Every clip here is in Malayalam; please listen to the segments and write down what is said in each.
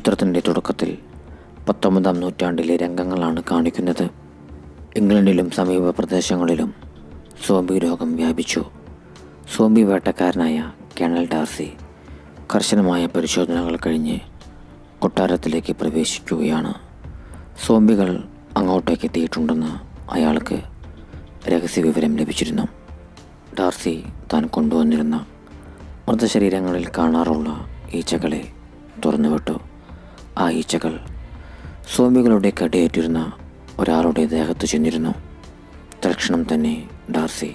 ചിത്രത്തിൻ്റെ തുടക്കത്തിൽ പത്തൊമ്പതാം നൂറ്റാണ്ടിലെ രംഗങ്ങളാണ് കാണിക്കുന്നത് ഇംഗ്ലണ്ടിലും സമീപ പ്രദേശങ്ങളിലും സോംബി രോഗം വ്യാപിച്ചു സോംബി വേട്ടക്കാരനായ കേണൽ ഡാർസി കർശനമായ പരിശോധനകൾ കഴിഞ്ഞ് കൊട്ടാരത്തിലേക്ക് പ്രവേശിക്കുകയാണ് സോംബികൾ അങ്ങോട്ടേക്ക് എത്തിയിട്ടുണ്ടെന്ന് അയാൾക്ക് രഹസ്യവിവരം ലഭിച്ചിരുന്നു ഡാർസി താൻ കൊണ്ടുവന്നിരുന്ന മൃതശരീരങ്ങളിൽ കാണാറുള്ള ഈച്ചകളെ തുറന്നുവിട്ടു ആ ഈച്ചകൾ സോംബികളുടെ കടിയേറ്റിരുന്ന ഒരാളുടെ ദേഹത്ത് ചെന്നിരുന്നു തൽക്ഷണം തന്നെ ഡാർസി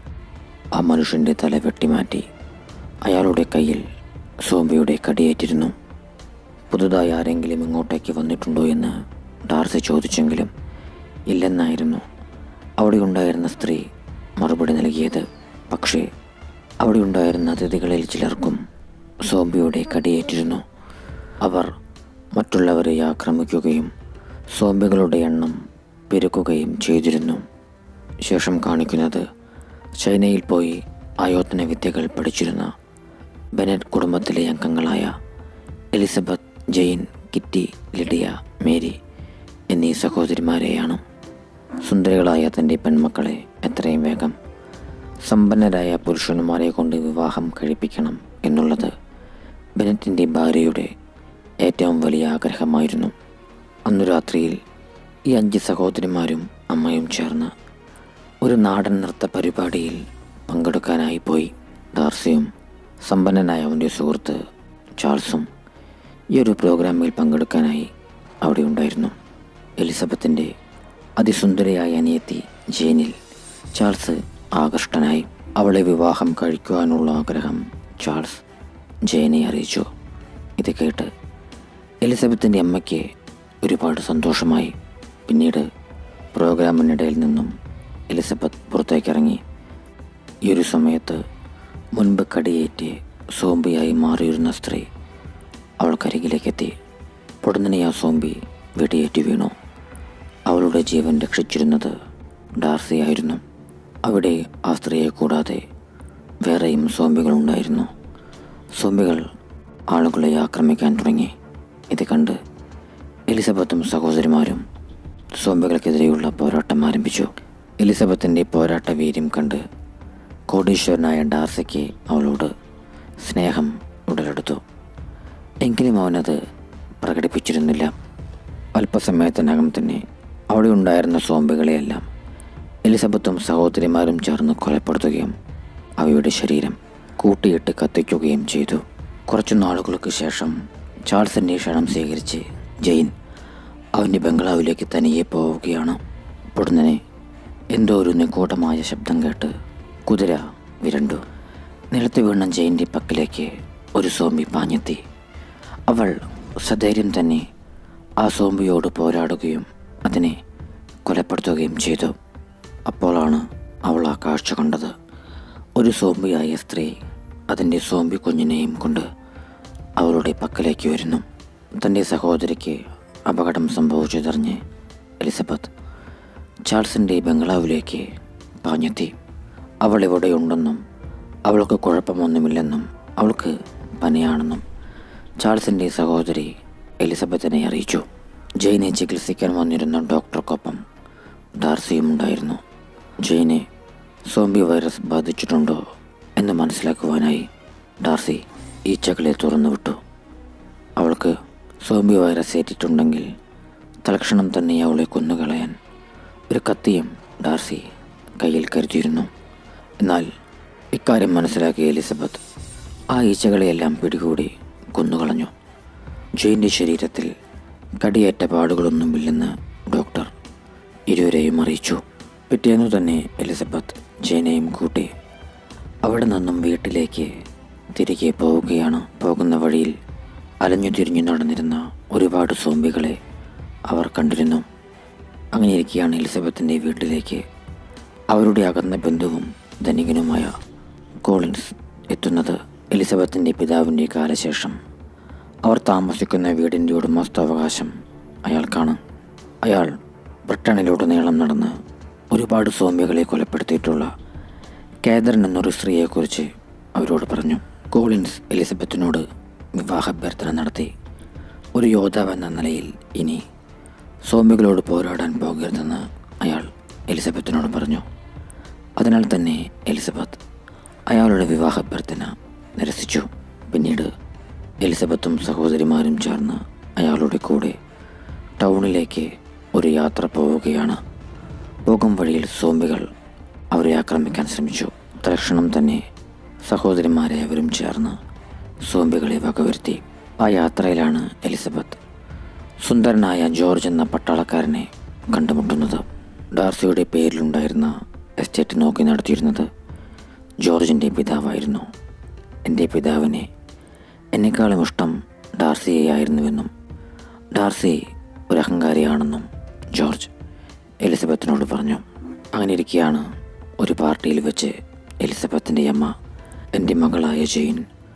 ആ മനുഷ്യൻ്റെ തല വെട്ടിമാറ്റി അയാളുടെ കയ്യിൽ സോംബിയുടെ കടിയേറ്റിരുന്നു പുതുതായി ആരെങ്കിലും ഇങ്ങോട്ടേക്ക് വന്നിട്ടുണ്ടോ എന്ന് ഡാർസി ചോദിച്ചെങ്കിലും ഇല്ലെന്നായിരുന്നു അവിടെ ഉണ്ടായിരുന്ന സ്ത്രീ മറുപടി നൽകിയത് പക്ഷേ അവിടെ ഉണ്ടായിരുന്ന അതിഥികളിൽ ചിലർക്കും സോംബിയുടെ കടിയേറ്റിരുന്നു അവർ മറ്റുള്ളവരെ ആക്രമിക്കുകയും സോംബികളുടെ എണ്ണം പെരുക്കുകയും ചെയ്തിരുന്നു ശേഷം കാണിക്കുന്നത് ചൈനയിൽ പോയി ആയോധന വിദ്യകൾ പഠിച്ചിരുന്ന ബെനറ്റ് കുടുംബത്തിലെ അംഗങ്ങളായ Elizabeth Jane Kitty Lydia Mary എന്നീ സഹോദരിമാരെയാണ് സുന്ദരികളായ തൻ്റെ പെൺമക്കളെ എത്രയും വേഗം സമ്പന്നരായ പുരുഷന്മാരെ കൊണ്ട് വിവാഹം കഴിപ്പിക്കണം എന്നുള്ളത് ബെനറ്റിൻ്റെ ഭാര്യയുടെ ഏറ്റവും വലിയ ആഗ്രഹമായിരുന്നു അന്നു രാത്രിയിൽ ഈ അഞ്ച് സഹോദരിമാരും അമ്മയും ചേർന്ന് ഒരു നാടൻ നൃത്ത പരിപാടിയിൽ പങ്കെടുക്കാനായി പോയി ഡാർസിയും സമ്പന്നനായ അവൻ്റെ സുഹൃത്ത് ചാൾസും ഈ ഒരു പ്രോഗ്രാമിൽ പങ്കെടുക്കാനായി അവിടെ ഉണ്ടായിരുന്നു എലിസബത്തിൻ്റെ അതിസുന്ദരിയായ അനിയത്തി ജേനിൽ ചാൾസ് ആകൃഷ്ടനായി അവളെ വിവാഹം കഴിക്കുവാനുള്ള ആഗ്രഹം ചാൾസ് ജയനെ അറിയിച്ചു ഇത് കേട്ട് എലിസബത്തിൻ്റെ അമ്മയ്ക്ക് ഒരുപാട് സന്തോഷമായി പിന്നീട് പ്രോഗ്രാമിനിടയിൽ നിന്നും എലിസബത്ത് പുറത്തേക്കിറങ്ങി ഈ ഒരു സമയത്ത് മുൻപ് കടിയേറ്റ് സോംബിയായി മാറിയിരുന്ന സ്ത്രീ അവൾക്കരികിലേക്കെത്തി പൊടുന്നനെ ആ സോംബി വെടിയേറ്റ് വീണു അവളുടെ ജീവൻ രക്ഷിച്ചിരുന്നത് ഡാർസിയായിരുന്നു അവിടെ ആ സ്ത്രീയെ കൂടാതെ വേറെയും സോംബികളുണ്ടായിരുന്നു സോംബികൾ ആളുകളെ ആക്രമിക്കാൻ തുടങ്ങി ഇത് കണ്ട് എലിസബത്തും സഹോദരിമാരും സോംബികൾക്കെതിരെയുള്ള പോരാട്ടം ആരംഭിച്ചു എലിസബത്തിൻ്റെ പോരാട്ട വീര്യം കണ്ട് കോടീശ്വരനായ ഡാർസിക്ക് അവളോട് സ്നേഹം ഉടലെടുത്തു എങ്കിലും അവനത് പ്രകടിപ്പിച്ചിരുന്നില്ല അല്പസമയത്തിനകം തന്നെ അവിടെ ഉണ്ടായിരുന്ന സോംബികളെയെല്ലാം എലിസബത്തും സഹോദരിമാരും ചേർന്ന് കൊലപ്പെടുത്തുകയും അവയുടെ ശരീരം കൂട്ടിയിട്ട് കത്തിക്കുകയും ചെയ്തു കുറച്ചു നാളുകൾക്ക് ശേഷം ചാൾസിൻ്റെ ക്ഷണം സ്വീകരിച്ച് ജെയിൻ അവൻ്റെ ബംഗ്ലാവിലേക്ക് തനിയെ പോവുകയാണ് പൊടുന്നനെ എന്തോ ഒരു നിഗൂഢമായ ശബ്ദം കേട്ട് കുതിര വിരണ്ടു നിലത്ത് വീണ ജെയിൻ്റെ പക്കലേക്ക് ഒരു സോംബി പാഞ്ഞെത്തി അവൾ സധൈര്യം തന്നെ ആ സോംബിയോട് പോരാടുകയും അതിനെ കൊലപ്പെടുത്തുകയും ചെയ്തു അപ്പോഴാണ് അവൾ ആ കാഴ്ച കണ്ടത് ഒരു സോംബിയായ സ്ത്രീ അതിൻ്റെ സോംബി കുഞ്ഞിനെയും കൊണ്ട് അവളുടെ പക്കലേക്ക് വരുന്നു തൻ്റെ സഹോദരിക്ക് അപകടം സംഭവിച്ചതറിഞ്ഞ് എലിസബത്ത് ചാൾസിൻ്റെ ബംഗ്ലാവിലേക്ക് പാഞ്ഞെത്തി അവൾ ഇവിടെയുണ്ടെന്നും അവൾക്ക് കുഴപ്പമൊന്നുമില്ലെന്നും അവൾക്ക് പനിയാണെന്നും ചാൾസിൻ്റെ സഹോദരി എലിസബത്തിനെ അറിയിച്ചു ജെയിനെ ചികിത്സിക്കാൻ വന്നിരുന്ന ഡോക്ടർക്കൊപ്പം ഡാർസിയും ഉണ്ടായിരുന്നു ജെയിനെ സോംബി വൈറസ് ബാധിച്ചിട്ടുണ്ടോ എന്ന് മനസ്സിലാക്കുവാനായി ഡാർസി ഈച്ചകളെ തുറന്നുവിട്ടു അവൾക്ക് സോംബി വൈറസ് ഏറ്റിട്ടുണ്ടെങ്കിൽ തൽക്ഷണം തന്നെ അവളെ കൊന്നുകളയാൻ ഒരു കത്തിയും ഡാർസി കയ്യിൽ കരുതിയിരുന്നു എന്നാൽ ഇക്കാര്യം മനസ്സിലാക്കിയ എലിസബത്ത് ആ ഈച്ചകളെയെല്ലാം പിടികൂടി കൊന്നുകളഞ്ഞു ജെയിൻ്റെ ശരീരത്തിൽ കടിയേറ്റ പാടുകളൊന്നുമില്ലെന്ന് ഡോക്ടർ ഇരുവരെയും അറിയിച്ചു പിറ്റേന്നു തന്നെ എലിസബത്ത് ജെയിനെയും കൂട്ടി അവിടെ നിന്നും വീട്ടിലേക്ക് തിരികെ പോവുകയാണ് പോകുന്ന വഴിയിൽ അലഞ്ഞു തിരിഞ്ഞു നടന്നിരുന്ന ഒരുപാട് സോംബികളെ അവർ കണ്ടിരുന്നു അങ്ങനെ ഇരിക്കുകയാണ് എലിസബത്തിൻ്റെ വീട്ടിലേക്ക് അവരുടെ അകന്ന ബന്ധുവും ധനികനുമായ കോളിൻസ് എത്തുന്നത് എലിസബത്തിൻ്റെ പിതാവിൻ്റെ കാലശേഷം അവർ താമസിക്കുന്ന വീടിൻ്റെ ഉടമസ്ഥാവകാശം അയാൾക്കാണ് അയാൾ ബ്രിട്ടനിലുടനീളം നടന്ന് ഒരുപാട് സോമ്യകളെ കൊലപ്പെടുത്തിയിട്ടുള്ള കാതറിൻ എന്നൊരു സ്ത്രീയെക്കുറിച്ച് അവരോട് പറഞ്ഞു കോളിൻസ് എലിസബത്തിനോട് വിവാഹാഭ്യർത്ഥന നടത്തി ഒരു യോദ്ധാവ് എന്ന നിലയിൽ ഇനി സോംബികളോട് പോരാടാൻ പോകരുതെന്ന് അയാൾ എലിസബത്തിനോട് പറഞ്ഞു അതിനാൽ തന്നെ എലിസബത്ത് അയാളുടെ വിവാഹ അഭ്യർത്ഥന നിരസിച്ചു പിന്നീട് എലിസബത്തും സഹോദരിമാരും ചേർന്ന് അയാളുടെ കൂടെ ടൗണിലേക്ക് ഒരു യാത്ര പോവുകയാണ് പോകും വഴിയിൽ സോംബികൾ അവരെ ആക്രമിക്കാൻ ശ്രമിച്ചു തൽക്ഷണം തന്നെ സഹോദരിമാരെ അവരും ചേർന്ന് സോംബികളെ വകവരുത്തി ആ യാത്രയിലാണ് എലിസബത്ത് സുന്ദരനായ ജോർജ് എന്ന പട്ടാളക്കാരനെ കണ്ടുമുട്ടുന്നത് ഡാർസിയുടെ പേരിലുണ്ടായിരുന്ന എസ്റ്റേറ്റ് നോക്കി നടത്തിയിരുന്നത് ജോർജിൻ്റെ പിതാവായിരുന്നു എൻ്റെ പിതാവിനെ എന്നെക്കാളും ഇഷ്ടം ഡാർസിയെയായിരുന്നുവെന്നും ഡാർസി ഒരു അഹങ്കാരിയാണെന്നും ജോർജ് എലിസബത്തിനോട് പറഞ്ഞു അങ്ങനെ ഇരിക്കെയാണ് ഒരു പാർട്ടിയിൽ വെച്ച് എലിസബത്തിൻ്റെ അമ്മ എൻ്റെ മകളായ ജെയിൻ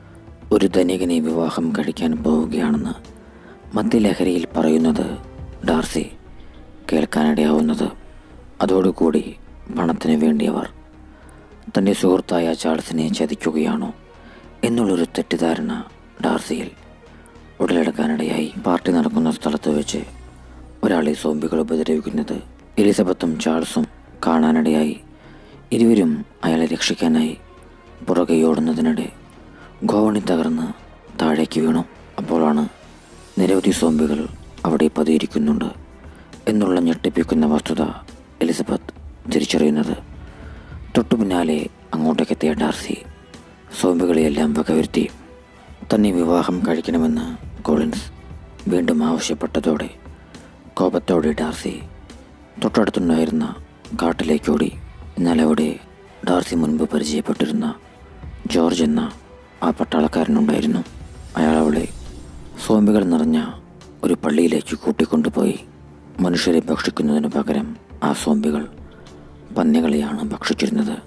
ഒരു ധനികനെ വിവാഹം കഴിക്കാൻ പോവുകയാണെന്ന് മദ്യലഹരിയിൽ പറയുന്നത് ഡാർസി കേൾക്കാനിടയാവുന്നത് അതോടുകൂടി പണത്തിന് വേണ്ടിയവർ തൻ്റെ സുഹൃത്തായ ചാൾസിനെ ചതിക്കുകയാണോ എന്നുള്ളൊരു തെറ്റിദ്ധാരണ ഡാർസിയിൽ ഉടലെടുക്കാനിടയായി പാർട്ടി നടക്കുന്ന സ്ഥലത്ത് വെച്ച് ഒരാളെ സോംബികൾ ഉപദ്രവിക്കുന്നത് എലിസബത്തും ചാൾസും കാണാനിടയായി ഇരുവരും അയാളെ രക്ഷിക്കാനായി പുറകെ ഓടുന്നതിനിടെ ഗോവണി തകർന്ന് താഴേക്ക് വീണു അപ്പോഴാണ് നിരവധി സോംബികൾ അവിടെ പതിയിരിക്കുന്നുണ്ട് എന്നുള്ള ഞെട്ടിപ്പിക്കുന്ന വസ്തുത എലിസബത്ത് തിരിച്ചറിയുന്നത് തൊട്ടു പിന്നാലെ അങ്ങോട്ടേക്കെത്തിയ ഡാർസി സോംബികളെയെല്ലാം വകവരുത്തി തന്നെ വിവാഹം കഴിക്കണമെന്ന് കോളിൻസ് വീണ്ടും ആവശ്യപ്പെട്ടതോടെ കോപത്തോടെ ഡാർസി തൊട്ടടുത്തുണ്ടായിരുന്ന കാട്ടിലേക്കോടി എന്നാൽ അവിടെ ഡാർസി മുൻപ് പരിചയപ്പെട്ടിരുന്ന ജോർജ് എന്ന ആ പട്ടാളക്കാരനുണ്ടായിരുന്നു അയാൾ അവളെ സോംബികൾ നിറഞ്ഞ ഒരു പള്ളിയിലേക്ക് കൂട്ടിക്കൊണ്ടുപോയി മനുഷ്യരെ ഭക്ഷിക്കുന്നതിന് പകരം ആ സോംബികൾ പന്നികളെയാണ് ഭക്ഷിച്ചിരുന്നത്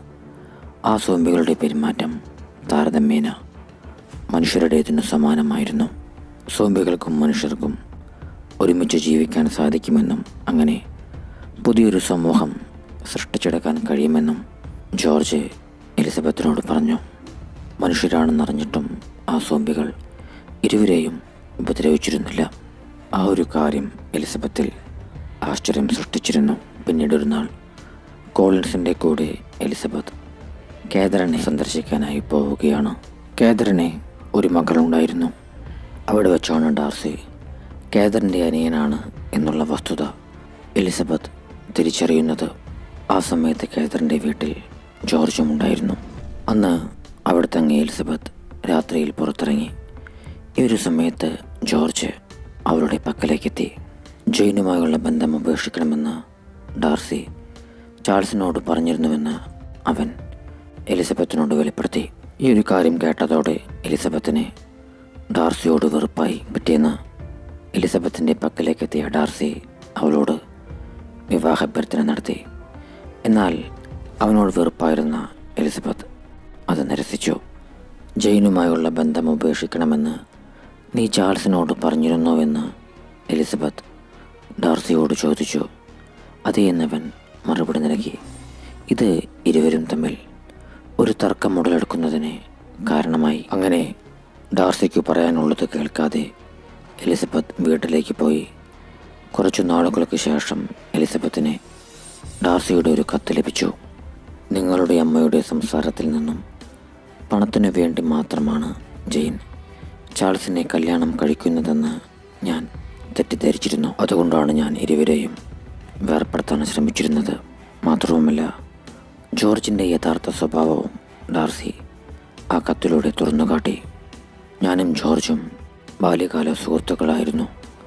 ആ സോംബികളുടെ പെരുമാറ്റം താരതമ്യേന മനുഷ്യരുടേതിനു സമാനമായിരുന്നു സോംബികൾക്കും മനുഷ്യർക്കും ഒരുമിച്ച് ജീവിക്കാൻ സാധിക്കുമെന്നും അങ്ങനെ പുതിയൊരു സമൂഹം സൃഷ്ടിച്ചെടുക്കാൻ കഴിയുമെന്നും ജോർജ് എലിസബത്തിനോട് പറഞ്ഞു മനുഷ്യരാണെന്നറിഞ്ഞിട്ടും ആ സോംബികൾ ഇരുവരെയും ഉപദ്രവിച്ചിരുന്നില്ല ആ ഒരു കാര്യം എലിസബത്തിൽ ആശ്ചര്യം സൃഷ്ടിച്ചിരുന്നു പിന്നീട് ഒരു നാൾ കോളിൻസിൻ്റെ കൂടെ എലിസബത്ത് കേദറിനെ സന്ദർശിക്കാനായി പോവുകയാണ് കേദറിന് ഒരു മകളുണ്ടായിരുന്നു അവിടെ വെച്ചാണ് ഡാർസി കേദറിൻ്റെ അനിയനാണ് എന്നുള്ള വസ്തുത എലിസബത്ത് തിരിച്ചറിയുന്നത് ആ സമയത്ത് കേദറിൻ്റെ വീട്ടിൽ ജോർജും ഉണ്ടായിരുന്നു അന്ന് അവിടെ തങ്ങിയ എലിസബത്ത് രാത്രിയിൽ പുറത്തിറങ്ങി ഈ ഒരു സമയത്ത് ജോർജ് അവളുടെ പക്കലേക്കെത്തി ജെയിനുമായുള്ള ബന്ധം ഉപേക്ഷിക്കണമെന്ന് ഡാർസി ചാൾസിനോട് പറഞ്ഞിരുന്നുവെന്ന് അവൻ എലിസബത്തിനോട് വെളിപ്പെടുത്തി ഈ ഒരു കാര്യം കേട്ടതോടെ എലിസബത്തിനെ ഡാർസിയോട് വെറുപ്പായി പിറ്റേന്ന് എലിസബത്തിൻ്റെ പക്കലേക്കെത്തിയ ഡാർസി അവളോട് വിവാഹാഭ്യർത്ഥന നടത്തി എന്നാൽ അവനോട് വെറുപ്പായിരുന്ന എലിസബത്ത് അത് നിരസിച്ചു ജെയിനുമായുള്ള ബന്ധം ഉപേക്ഷിക്കണമെന്ന് നീ ചാൾസിനോട് പറഞ്ഞിരുന്നോവെന്ന് എലിസബത്ത് ഡാർസിയോട് ചോദിച്ചു അതേ എന്നവൻ മറുപടി നൽകി ഇത് ഇരുവരും തമ്മിൽ ഒരു തർക്കം ഉടലെടുക്കുന്നതിന് കാരണമായി അങ്ങനെ ഡാർസിക്ക് പറയാനുള്ളത് കേൾക്കാതെ എലിസബത്ത് വീട്ടിലേക്ക് പോയി കുറച്ചു നാളുകൾക്ക് ശേഷം എലിസബത്തിന് ഡാർസിയുടെ ഒരു കത്ത് ലഭിച്ചു നിങ്ങളുടെ അമ്മയുടെ സംസാരത്തിൽ നിന്നും പണത്തിനു വേണ്ടി മാത്രമാണ് ജെയിൻ ചാൾസിനെ കല്യാണം കഴിക്കുന്നതെന്ന് ഞാൻ തെറ്റിദ്ധരിച്ചിരുന്നു അതുകൊണ്ടാണ് ഞാൻ ഇരുവരെയും വേർപ്പെടുത്താൻ ശ്രമിച്ചിരുന്നത് മാത്രവുമല്ല ജോർജിൻ്റെ യഥാർത്ഥ സ്വഭാവവും ഡാർസി ആ കത്തിലൂടെ തുറന്നുകാട്ടി ഞാനും ജോർജും ബാല്യകാല സുഹൃത്തുക്കളായിരുന്നു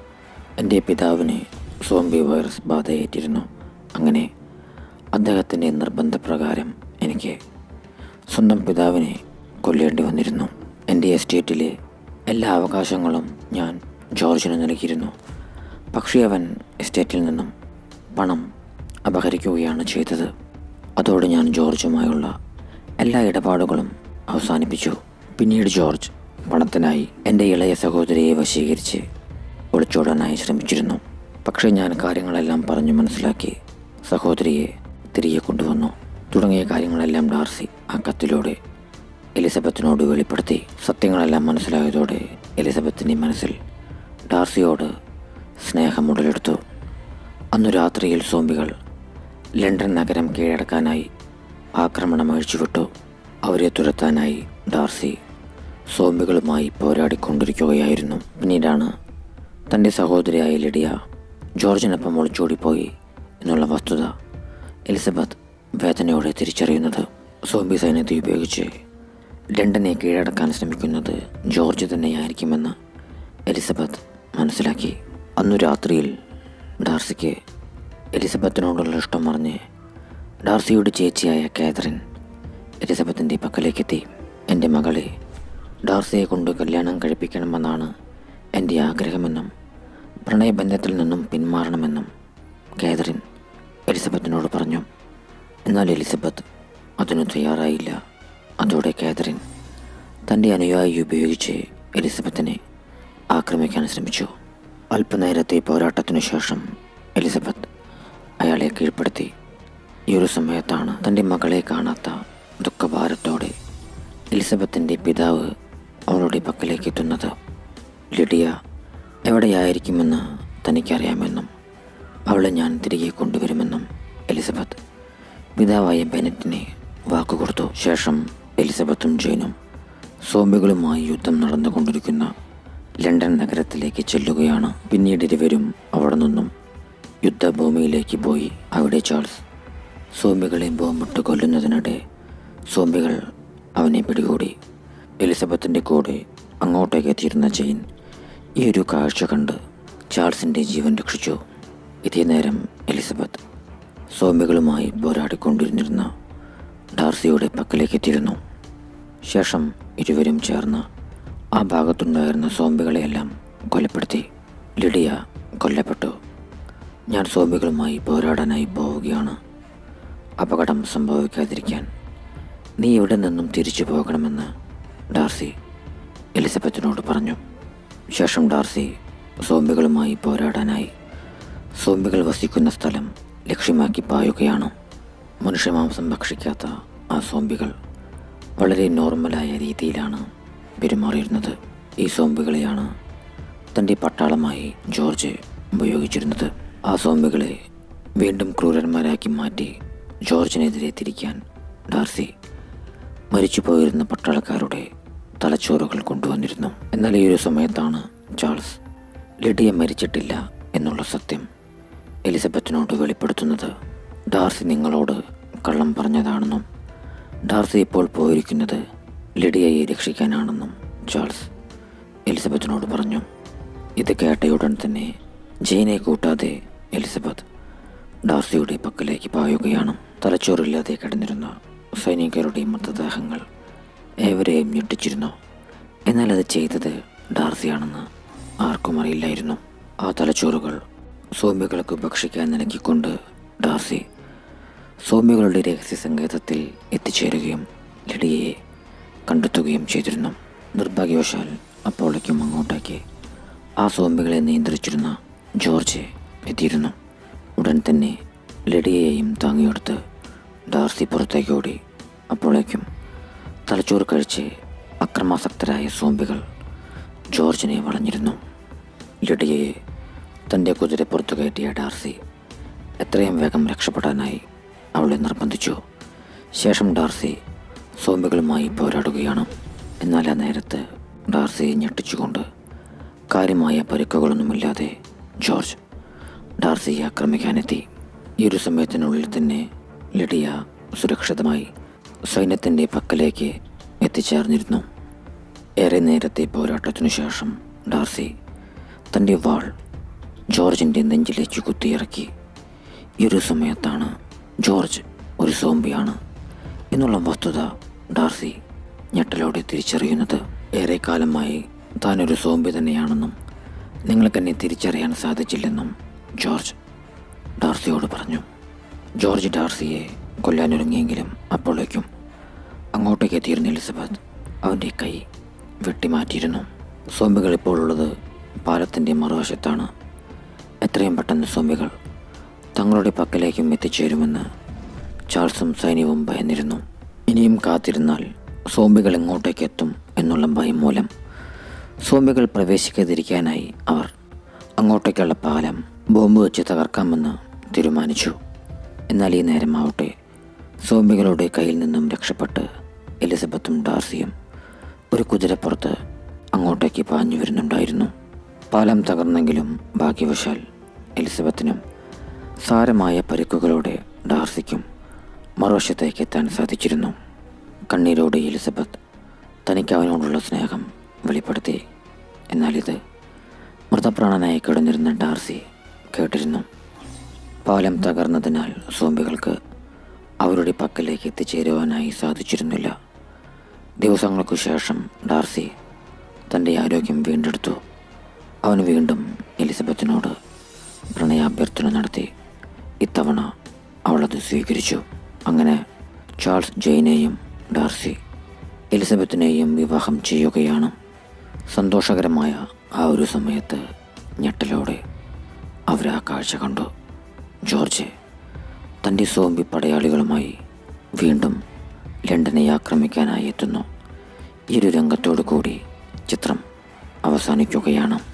എൻ്റെ പിതാവിന് സോംബി വൈറസ് ബാധയേറ്റിരുന്നു അങ്ങനെ അദ്ദേഹത്തിൻ്റെ നിർബന്ധപ്രകാരം എനിക്ക് സ്വന്തം പിതാവിനെ കൊല്ലേണ്ടി വന്നിരുന്നു എൻ്റെ എസ്റ്റേറ്റിലെ എല്ലാ അവകാശങ്ങളും ഞാൻ ജോർജിന് നൽകിയിരുന്നു പക്ഷേ അവൻ എസ്റ്റേറ്റിൽ നിന്നും പണം അപഹരിക്കുകയാണ് ചെയ്തത് അതോടെ ഞാൻ ജോർജുമായുള്ള എല്ലാ ഇടപാടുകളും അവസാനിപ്പിച്ചു പിന്നീട് ജോർജ് പണത്തിനായി എൻ്റെ ഇളയ സഹോദരിയെ വശീകരിച്ച് ഒളിച്ചോടാനായി ശ്രമിച്ചിരുന്നു പക്ഷേ ഞാൻ കാര്യങ്ങളെല്ലാം പറഞ്ഞു മനസ്സിലാക്കി സഹോദരിയെ തിരികെ കൊണ്ടുവന്നു തുടങ്ങിയ കാര്യങ്ങളെല്ലാം ഡാർസി ആ കത്തിലൂടെ എലിസബത്തിനോട് വെളിപ്പെടുത്തി സത്യങ്ങളെല്ലാം മനസ്സിലായതോടെ എലിസബത്തിൻ്റെ മനസ്സിൽ ഡാർസിയോട് സ്നേഹം ഉടലെടുത്തു അന്നു രാത്രിയിൽ സോംബികൾ ലണ്ടൻ നഗരം കീഴടക്കാനായി ആക്രമണം അഴിച്ചുവിട്ടു അവരെ തുരത്താനായി ഡാർസി സോംബികളുമായി പോരാടിക്കൊണ്ടിരിക്കുകയായിരുന്നു പിന്നീടാണ് തൻ്റെ സഹോദരിയായ ലിഡിയ ജോർജിനൊപ്പം ഒളിച്ചോടിപ്പോയി എന്നുള്ള വസ്തുത എലിസബത്ത് വേദനയോടെ തിരിച്ചറിയുന്നത് സോംബി സൈന്യത്തെ ഉപയോഗിച്ച് ലണ്ടനെ കീഴടക്കാൻ ശ്രമിക്കുന്നത് ജോർജ് തന്നെയായിരിക്കുമെന്ന് എലിസബത്ത് മനസ്സിലാക്കി അന്നു രാത്രിയിൽ ഡാർസിക്ക് എലിസബത്തിനോടുള്ള ഇഷ്ടം പറഞ്ഞ് ഡാർസിയുടെ ചേച്ചിയായ കാതറിൻ എലിസബത്തിൻ്റെ പക്കലേക്കെത്തി എൻ്റെ മകളെ ഡാർസിയെ കൊണ്ട് കല്യാണം കഴിപ്പിക്കണമെന്നാണ് എൻ്റെ ആഗ്രഹമെന്നും പ്രണയബന്ധത്തിൽ നിന്നും പിന്മാറണമെന്നും കാതറിൻ എലിസബത്തിനോട് പറഞ്ഞു എന്നാൽ എലിസബത്ത് അതിന് തയ്യാറായില്ല അതോടെ കാതറിൻ തൻ്റെ അനുയായി ഉപയോഗിച്ച് എലിസബത്തിനെ ആക്രമിക്കാൻ ശ്രമിച്ചു അല്പനേരത്തെ പോരാട്ടത്തിനു ശേഷം എലിസബത്ത് അയാളെ കീഴ്പ്പെടുത്തി ഈ ഒരു സമയത്താണ് തൻ്റെ മകളെ കാണാത്ത ദുഃഖഭാരത്തോടെ എലിസബത്തിൻ്റെ പിതാവ് അവളുടെ പക്കലേക്ക് എത്തുന്നത് ലിഡിയ എവിടെയായിരിക്കുമെന്ന് തനിക്കറിയാമെന്നും അവളെ ഞാൻ തിരികെ കൊണ്ടുവരുമെന്നും എലിസബത്ത് പിതാവായ ബെനറ്റിനെ വാക്കുകൊടുത്തു ശേഷം എലിസബത്തും ജെയിനും സോംബികളുമായി യുദ്ധം നടന്നുകൊണ്ടിരിക്കുന്ന ലണ്ടൻ നഗരത്തിലേക്ക് ചെല്ലുകയാണ് പിന്നീട് ഇരുവരും അവിടെ നിന്നും യുദ്ധഭൂമിയിലേക്ക് പോയി അവിടെ ചാൾസ് സോംബികളെ ബോംബിട്ട് കൊല്ലുന്നതിനിടെ സോംബികൾ അവനെ പിടികൂടി എലിസബത്തിൻ്റെ കൂടെ അങ്ങോട്ടേക്ക് എത്തിയിരുന്ന ജെയിൻ ഈ ഒരു കാഴ്ച കണ്ട് ചാൾസിൻ്റെ ജീവൻ രക്ഷിച്ചു ഇതേ നേരം എലിസബത്ത് സോംബികളുമായി പോരാടിക്കൊണ്ടിരുന്നിരുന്ന ഡാർസിയുടെ പക്കലേക്ക് എത്തിയിരുന്നു ശേഷം ഇരുവരും ചേർന്ന് ആ ഭാഗത്തുണ്ടായിരുന്ന സോംബികളെയെല്ലാം കൊലപ്പെടുത്തി ലിഡിയ കൊല്ലപ്പെട്ടു ഞാൻ സോംബികളുമായി പോരാടാനായി പോവുകയാണ് അപകടം സംഭവിക്കാതിരിക്കാൻ നീ ഇവിടെ നിന്നും തിരിച്ചു പോകണമെന്ന് ഡാർസി എലിസബത്തിനോട് പറഞ്ഞു ശേഷം ഡാർസി സോംബികളുമായി പോരാടാനായി സോംബികൾ വസിക്കുന്ന സ്ഥലം ലക്ഷ്യമാക്കി പായുകയാണ് മനുഷ്യമാംസം ഭക്ഷിക്കാത്ത ആ സോംബികൾ വളരെ നോർമലായ രീതിയിലാണ് പെരുമാറിയിരുന്നത് ഈ സോംബികളെയാണ് തൻ്റെ പട്ടാളമായി ജോർജ് ഉപയോഗിച്ചിരുന്നത് ആ സോംബികളെ വീണ്ടും ക്രൂരന്മാരാക്കി മാറ്റി ജോർജിനെതിരെ തിരിക്കാൻ ഡാർസി മരിച്ചുപോയിരുന്ന പട്ടാളക്കാരുടെ തലച്ചോറുകൾ കൊണ്ടുവന്നിരുന്നു എന്നാൽ ഈ ഒരു സമയത്താണ് ചാൾസ് ലിഡിയ മരിച്ചിട്ടില്ല എന്നുള്ള സത്യം എലിസബത്തിനോട് വെളിപ്പെടുത്തുന്നത് ഡാർസി നിങ്ങളോട് കള്ളം പറഞ്ഞതാണെന്നും ഡാർസി ഇപ്പോൾ പോയിരിക്കുന്നത് ലിഡിയയെ രക്ഷിക്കാനാണെന്നും ചാൾസ് എലിസബത്തിനോട് പറഞ്ഞു ഇത് കേട്ടയുടൻ തന്നെ ജെയിനെ കൂട്ടാതെ എലിസബത്ത് ഡാർസിയുടെ പക്കലേക്ക് പായുകയാണ് തലച്ചോറില്ലാതെ കിടന്നിരുന്ന സൈനികരുടെ മൃതദേഹങ്ങൾ ഏവരെയും ഞെട്ടിച്ചിരുന്നു എന്നാൽ അത് ചെയ്തത് ഡാർസിയാണെന്ന് ആർക്കും അറിയില്ലായിരുന്നു ആ തലച്ചോറുകൾ സോമ്യകൾക്ക് ഭക്ഷിക്കാൻ നൽകിക്കൊണ്ട് ഡാർസി സോമ്യകളുടെ രഹസ്യ സങ്കേതത്തിൽ എത്തിച്ചേരുകയും ലിഡിയയെ കണ്ടെത്തുകയും ചെയ്തിരുന്നു നിർഭാഗ്യവശാൽ അപ്പോളേക്കും അങ്ങോട്ടേക്ക് ആ സോമ്പികളെ നിയന്ത്രിച്ചിരുന്ന ജോർജ് എത്തിയിരുന്നു ഉടൻ തന്നെ ലിഡിയയെയും താങ്ങിയെടുത്ത് ഡാർസി പുറത്തേക്ക് ഓടി അപ്പോഴേക്കും തലച്ചോറ് കഴിച്ച് അക്രമാസക്തരായ സോംബികൾ ജോർജിനെ വളഞ്ഞിരുന്നു ലിഡിയയെ തൻ്റെ കുതിരപ്പുറത്ത് കയറ്റിയ ഡാർസി എത്രയും വേഗം രക്ഷപ്പെടാനായി അവളെ നിർബന്ധിച്ചു ശേഷം ഡാർസി സോംബികളുമായി പോരാടുകയാണ് എന്നാൽ ആ നേരത്ത് ഡാർസിയെ ഞെട്ടിച്ചുകൊണ്ട് കാര്യമായ പരിക്കുകളൊന്നുമില്ലാതെ ജോർജ് ഡാർസിയെ ആക്രമിക്കാനെത്തി ഈ ഒരു സമയത്തിനുള്ളിൽ തന്നെ ലിഡിയ സുരക്ഷിതമായി സൈന്യത്തിൻ്റെ പക്കലേക്ക് എത്തിച്ചേർന്നിരുന്നു ഏറെ നേരത്തെ പോരാട്ടത്തിനു ശേഷം ഡാർസി തൻ്റെ വാൾ ജോർജിൻ്റെ നെഞ്ചിലേക്ക് കുത്തിയിറക്കി ഈ ഒരു സമയത്താണ് ജോർജ് ഒരു സോംബിയാണ് എന്നുള്ള വസ്തുത ഡാർസി ഞെട്ടലോടെ തിരിച്ചറിയുന്നത് ഏറെക്കാലമായി താനൊരു സോംബി തന്നെയാണെന്നും നിങ്ങൾക്കെന്നെ തിരിച്ചറിയാൻ സാധിച്ചില്ലെന്നും ജോർജ് ഡാർസിയോട് പറഞ്ഞു ജോർജ് ഡാർസിയെ കൊല്ലാനൊരുങ്ങിയെങ്കിലും അപ്പോഴേക്കും അങ്ങോട്ടേക്ക് എത്തിയിരുന്ന എലിസബത്ത് അവൻ്റെ കൈ വെട്ടിമാറ്റിയിരുന്നു സോംബികൾ ഇപ്പോൾ ഉള്ളത് പാലത്തിൻ്റെ മറുവശത്താണ് എത്രയും പെട്ടെന്ന് സോംബികൾ തങ്ങളുടെ പക്കലേക്കും എത്തിച്ചേരുമെന്ന് ചാൾസും സൈന്യവും ഭയന്നിരുന്നു ഇനിയും കാത്തിരുന്നാൽ സോംബികൾ എങ്ങോട്ടേക്ക് എത്തും എന്നുള്ള ഭയം മൂലം സോംബികൾ പ്രവേശിക്കാതിരിക്കാനായി അവർ അങ്ങോട്ടേക്കുള്ള പാലം ബോംബ് വെച്ച് തകർക്കാമെന്ന് തീരുമാനിച്ചു എന്നാൽ ഈ നേരമാവട്ടെ സോംബികളുടെ കയ്യിൽ നിന്നും രക്ഷപ്പെട്ട് എലിസബത്തും ഡാർസിയും ഒരു കുതിരപ്പുറത്ത് അങ്ങോട്ടേക്ക് പാഞ്ഞു വരുന്നുണ്ടായിരുന്നു പാലം തകർന്നെങ്കിലും ഭാഗ്യവശാൽ എലിസബത്തിനും സാരമായ പരിക്കുകളോടെ ഡാർസിക്കും മറുവശത്തേക്ക് എത്താൻ സാധിച്ചിരുന്നു കണ്ണീരോടെ എലിസബത്ത് തനിക്ക് അവനോടുള്ള സ്നേഹം വെളിപ്പെടുത്തി എന്നാൽ ഇത് മൃതപ്രാണനായി കിടന്നിരുന്ന ഡാർസി കേട്ടിരുന്നു പാലം തകർന്നതിനാൽ സോംബികൾക്ക് അവരുടെ പക്കലേക്ക് എത്തിച്ചേരുവാനായി സാധിച്ചിരുന്നില്ല ദിവസങ്ങൾക്കു ശേഷം ഡാർസി തൻ്റെ ആരോഗ്യം വീണ്ടെടുത്തു അവൻ വീണ്ടും എലിസബത്തിനോട് പ്രണയാഭ്യർത്ഥന നടത്തി ഇത്തവണ അവളത് സ്വീകരിച്ചു അങ്ങനെ ചാൾസ് ജെയിനെയും ഡാർസി എലിസബത്തിനെയും വിവാഹം ചെയ്യുകയാണ് സന്തോഷകരമായ ആ ഒരു സമയത്ത് ഞെട്ടലോടെ അവർ ആ കാഴ്ച കണ്ടു ജോർജ് തൻ്റെ സോംബി പടയാളികളുമായി വീണ്ടും ലണ്ടനെ ആക്രമിക്കാനായി എത്തുന്നു ഈ ഒരു രംഗത്തോടു കൂടി ചിത്രം അവസാനിക്കുകയാണ്